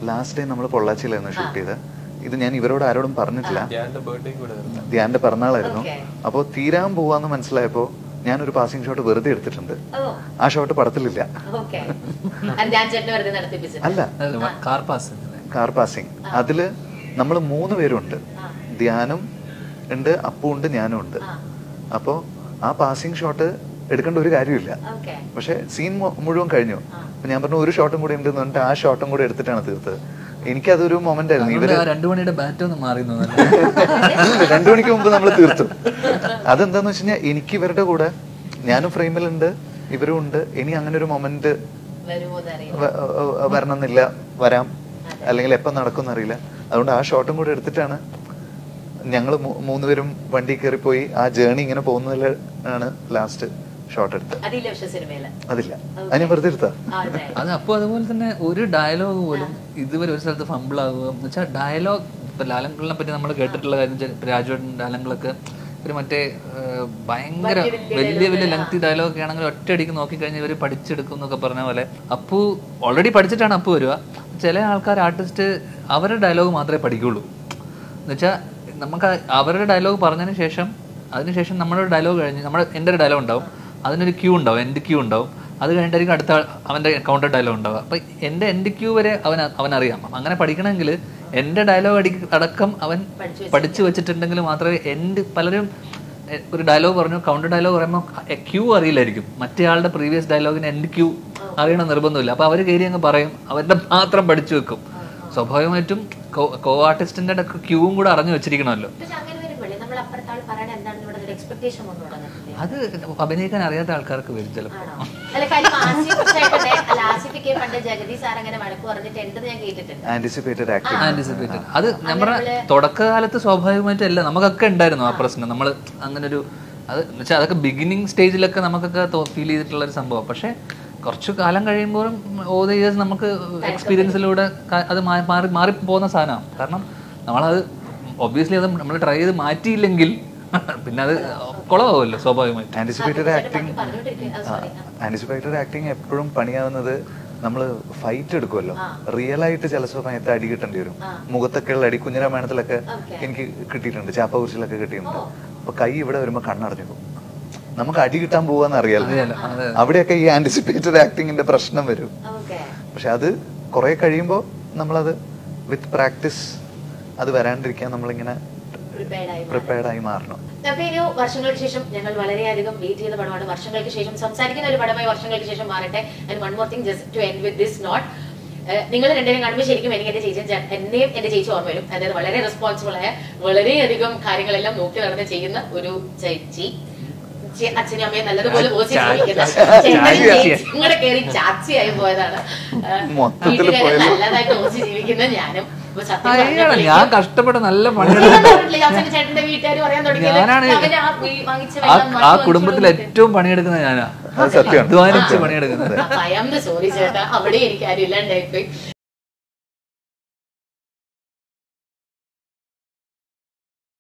Last day നമ്മൾ പൊള്ളാച്ചിയിലായിരുന്നു shoot ചെയ്ത് ഇത് ഞാൻ ഇവരോട് ആരോടും പറഞ്ഞിട്ടില്ല ധ്യാന്റെ ബർത്ത്ഡേ കൂടെ വരുന്നത് ധ്യാന്റെ പിറന്നാളായിരുന്നു Okay. അപ്പോൾ തീരാൻ പോവാന്ന് മനസ്സിലായപ്പോൾ ഞാനൊരു പാസിംഗ് ഷോട്ട് വെറുതെ എടുത്തിട്ടുണ്ട് ഓ ആ ഷോട്ട് പടത്തിലില്ല ഓക്കെ ഞാൻ ചേട്ടന് വെറുതെ നടത്തിപ്പിച്ചത് അല്ല കാർ പാസ് കാർ പാസിംഗ് അതില് നമ്മൾ മൂന്ന് പേരുണ്ട് ആ. ധ്യാനും ഉണ്ട് അപ്പു ഉണ്ട് ഞാനും ഉണ്ട് ആ. അപ്പോൾ ആ പാസിംഗ് ഷോട്ട് എടുക്കേണ്ട ഒരു കാര്യമില്ല ഓക്കെ പക്ഷെ സീൻ മുഴുവൻ കഴിഞ്ഞു അപ്പൊ ഞാൻ പറഞ്ഞു ഒരു ഷോട്ടും കൂടി ഉണ്ട് എന്ന് പറഞ്ഞിട്ട് ആ ഷോട്ടും കൂടി എടുത്തിട്ടാണ് തീർത്തത് എനിക്കതൊരു മൊമെന്റ് ആയിരുന്നു ഇവര് രണ്ടു മണിയുടെ ബാറ്റ് ഒന്ന് മാറി രണ്ടു മണിക്ക് മുമ്പ് നമ്മൾ തീർത്തു അതെന്താന്ന് വെച്ച് കഴിഞ്ഞാൽ എനിക്ക് ഇവരുടെ കൂടെ ഞാനും ഫ്രെയിമിലുണ്ട് ഇവരും ഉണ്ട് ഇനി അങ്ങനെ ഒരു മൊമെന്റ് വരുമോ എന്നറിയില്ല വരണമെന്നില്ല വരാം അല്ലെങ്കിൽ എപ്പം നടക്കും അറിയില്ല അതുകൊണ്ട് ആ ഷോട്ടും കൂടെ എടുത്തിട്ടാണ് ഞങ്ങൾ മൂന്നുപേരും വണ്ടി കയറിപ്പോയി ആ ജേണി ഇങ്ങനെ പോകുന്നതിൽ ആണ് ലാസ്റ്റ് ഷോട്ട് എടുത്തത് അതില്ല പക്ഷെ സിനിമയില് അതില്ല അത് ഞാൻ വെറുതെ എടുത്താ അതെ അത് അപ്പോൾ അതുപോലെ തന്നെ ഒരു ഡയലോഗ് പോലും ഇതുവരെ ഒരു സ്ഥലത്ത് ഫംബിൾ ആവുക എന്ന് വെച്ചാൽ ഡയലോഗ് ഇപ്പൊ ലാലങ്കളിനെ പറ്റി നമ്മൾ കേട്ടിട്ടുള്ള കാര്യം വെച്ചാൽ ഇപ്പൊ രാജുവേട്ടൻ ലാലങ്കളൊക്കെ ഒരു മറ്റേ ഏഹ്, ഭയങ്കര വലിയ വലിയ ലെങ്തി ഡയലോഗ് ഒക്കെ ആണെങ്കിൽ ഒറ്റയടിക്ക് നോക്കിക്കഴിഞ്ഞാൽ ഇവർ പഠിച്ചെടുക്കും എന്നൊക്കെ പറഞ്ഞ പോലെ അപ്പു ഓൾറെഡി പഠിച്ചിട്ടാണ് അപ്പു വരിക ചില ആൾക്കാർ ആർട്ടിസ്റ്റ് അവരുടെ ഡയലോഗ് മാത്രമേ പഠിക്കുള്ളൂ എന്നുവെച്ചാൽ നമുക്ക് അവരുടെ ഡയലോഗ് പറഞ്ഞതിന് ശേഷം അതിനുശേഷം നമ്മുടെ ഡയലോഗ് കഴിഞ്ഞ് നമ്മുടെ എൻ്റെ ഒരു ഡയലോഗ് ഉണ്ടാവും അതിനൊരു ക്യൂ ഉണ്ടാവും എൻ്റെ ക്യൂ ഉണ്ടാവും അത് കഴിഞ്ഞിട്ടായിരിക്കും അടുത്ത ആൾ- അവൻ്റെ കൗണ്ടർ ഡയലോഗ് ഉണ്ടാവുക അപ്പം എൻ്റെ എൻ്റെ ക്യൂ വരെ അവൻ അവനറിയാം അവൻ പറയണമെങ്കിൽ എൻ്റെ ഡയലോഗ് അടി അടക്കം അവൻ പഠിച്ചു വെച്ചിട്ടുണ്ടെങ്കിൽ മാത്രമേ എൻ്റെ പലരും എ, ഒരു ഡയലോഗ് പറഞ്ഞു കൗണ്ടർ ഡയലോഗ് പറയുമ്പോൾ ക്യൂ അറിയില്ലായിരിക്കും മറ്റേ ആളുടെ പ്രീവിയസ് ഡയലോഗിന് എൻ്റെ ക്യൂ അറിയണം നിർബന്ധമില്ല അപ്പോൾ അവർ കയറി അങ്ങ് പറയും അവരുടെ മാത്രം പഠിച്ചു വെക്കും സ്വാഭാവികമായിട്ടും കോ ആർട്ടിസ്റ്റിന്റെ ക്യൂവും കൂടെ അറിഞ്ഞു വെച്ചിരിക്കണമല്ലോ പക്ഷെ അങ്ങനെ വരുമ്പോഴേ നമ്മൾ അപ്പുറത്തെ ആൾ പറയണ എന്താണെന്ന് ഇവിടെ ഒരു എക്സ്പെക്ടേഷൻ വന്നു തുടങ്ങത്തില്ലേ അത് അഭിനയിക്കാൻ അറിയാത്ത ആൾക്കാർക്ക് വരും ചിലപ്പോൾ ആണോ അല്ല കാര്യം ആസിഫ് ചേട്ടന്റെ അല്ല ആസിഫിക്ക് പണ്ട് ജഗതി സാർ അങ്ങനെ വഴക്ക് പറഞ്ഞിട്ട് എന്റെത് ഞാൻ കേട്ടിട്ടുണ്ട് ആന്റിസിപ്പേറ്റഡ് ആക്ടിങ് ആന്റിസിപ്പേറ്റഡ് അത് നമ്മുടെ തുടക്കകാലത്ത് സ്വാഭാവികമായിട്ടും അല്ല നമുക്കൊക്കെ ഉണ്ടായിരുന്നു ആ പ്രശ്നം നമ്മൾ അങ്ങനെ ഒരു അത് വെച്ചാൽ അതൊക്കെ ബിഗിനിങ് സ്റ്റേജിലൊക്കെ നമുക്കൊക്കെ ഫീൽ ചെയ്തിട്ടുള്ള ഒരു സംഭവം പക്ഷേ കുറച്ച് കാലം കഴിയുമ്പോഴും ഓരോ ഇയേഴ്സ് നമുക്ക് എക്സ്പീരിയൻസിലൂടെ ക- അത് മാ- മാറി മാറി പോകുന്ന സാധനമാണ് കാരണം നമ്മളത് ഒബ്വിയസ്ലി അത് നമ്മൾ ട്രൈ ചെയ്ത് മാറ്റിയില്ലെങ്കിൽ പിന്നെ അത് കുളമാവുമല്ലോ സ്വാഭാവികമായിട്ട് ആന്റിസിപ്പേറ്റഡ് ആക്ടിങ് പറഞ്ഞോണ്ടിരിക്കുക സോറി ആന്റിസിപ്പേറ്റഡ് ആക്ടിങ് എപ്പോഴും പണിയാവുന്നത് നമ്മൾ ഫൈറ്റ് എടുക്കുമല്ലോ റിയൽ ആയിട്ട് ചില സമയത്ത് അടി കിട്ടേണ്ടി വരും മുഖത്തൊക്കെ ഉള്ള അടി കുഞ്ഞിരാമായണത്തിലൊക്കെ എനിക്ക് കിട്ടിയിട്ടുണ്ട് ചാപ്പ കുരിശിലൊക്കെ കിട്ടിയിട്ടുണ്ട് അപ്പൊ കൈ ഇവിടെ വരുമ്പോ കണ്ണടഞ്ഞു പോകും നമുക്ക് അടി കിട്ടാൻ പോവാന്ന് അറിയാലോ അവിടെയൊക്കെ ഈ ആന്റിസിപ്പേറ്റഡ് ആക്ടിങ്ങിന്റെ പ്രശ്നം വരും ഓക്കെ പക്ഷെ അത് കുറെ കഴിയുമ്പോൾ നമ്മളത് വിത്ത് പ്രാക്ടീസ് അത് വരാണ്ടിരിക്കാൻ നമ്മളിങ്ങനെ പ്രിപ്പയർഡ് ആയി പ്രിപ്പയർഡ് ആയി മാറണം അപ്പൊ ഒരു വർഷങ്ങൾക്ക് ശേഷം ഞങ്ങൾ വളരെയധികം വെയിറ്റ് ചെയ്ത പടമാണ് വർഷങ്ങൾക്ക് ശേഷം സംസാരിക്കുന്ന ഒരു പടമായി വർഷങ്ങൾക്ക് ശേഷം മാറട്ടെ and one more thing just to end with this note നിങ്ങൾ രണ്ടുപേരും കാണുമ്പോൾ ശരിക്കും എനിക്ക് എന്റെ ചേച്ചി എന്നെയും എന്റെ ചേച്ചി ഓർമ്മ വരും അതായത് വളരെ റെസ്പോൺസിബിൾ ആയ വളരെയധികം കാര്യങ്ങളെല്ലാം നോക്കി നടന്ന് ചെയ്യുന്ന ഒരു ചേച്ചി ചെ- അച്ഛനും അമ്മയും നല്ലതുപോലെ ഓസി ജീവിക്കുന്ന ഇങ്ങോട്ട് കയറി ചാച്ചിയായി പോയതാണ് ഏഹ് മൊത്തത്തില് വീട്ടുകാരെ പോയല്ലോ. നല്ലതായിട്ട് ഓസി ജീവിക്കുന്ന ഞാനും ഇപ്പൊ സത്യം അയ്യോ, പറഞ്ഞിട്ടുണ്ടെങ്കിൽ ഞാൻ കഷ്ടപ്പെട്ട് നല്ല പണി യാസിൻ ചേട്ടന്റെ വീട്ടുകാർ പറയാൻ തുടങ്ങിയത് ഞാനാണ് അവര് ആ വീ- വാങ്ങിച്ച ആ വെള്ളം ആ മാറ്റി കുടുംബത്തിൽ ഒഴിച്ചു ഏറ്റവും പണിയെടുക്കുന്നത് ഞാനാ അത് സത്യമാണ് അധ്വാനിച്ച് പണിയെടുക്കുന്നത് കൊടുത്തു. I am the sorry ചേട്ടാ അവിടെ എനിക്ക് ആരും ഇല്ലാണ്ടായിപ്പോയി